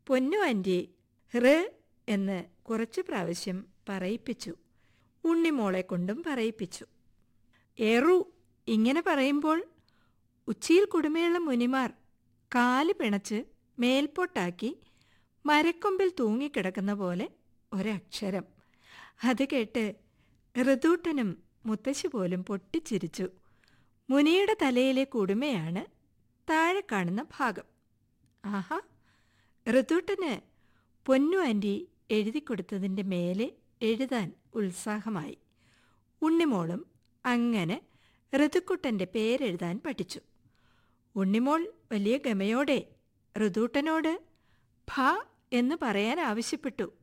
പൊന്നു ആൻറ്റി ഹൃ എന്ന് കുറച്ചു പ്രാവശ്യം പറയിപ്പിച്ചു ഉണ്ണിമോളെ കൊണ്ടും പറയിപ്പിച്ചു എറു ഇങ്ങനെ പറയുമ്പോൾ ഉച്ചിയിൽ കുടുമയുള്ള മുനിമാർ കാല് പിണച്ച് മേൽപോട്ടാക്കി മരക്കൊമ്പിൽ തൂങ്ങിക്കിടക്കുന്ന പോലെ ഒരക്ഷരം അത് കേട്ട് ഋതൂട്ടനും മുത്തശ്ശി പോലും പൊട്ടിച്ചിരിച്ചു മുനിയുടെ തലയിലെ കുടുമയാണ് താഴെ കാണുന്ന ഭാഗം ആഹാ ഋതൂട്ടന് പൊന്നു ആൻറ്റി എഴുതിക്കൊടുത്തതിൻ്റെ മേലെ എഴുതാൻ ഉത്സാഹമായി ഉണ്ണിമോളും അങ്ങനെ ഋതുക്കുട്ടൻ്റെ പേരെഴുതാൻ പഠിച്ചു ഉണ്ണിമോൾ വലിയ ഗമയോടെ ഋതൂട്ടനോട് ഭ എന്ന് പറയാൻ ആവശ്യപ്പെട്ടു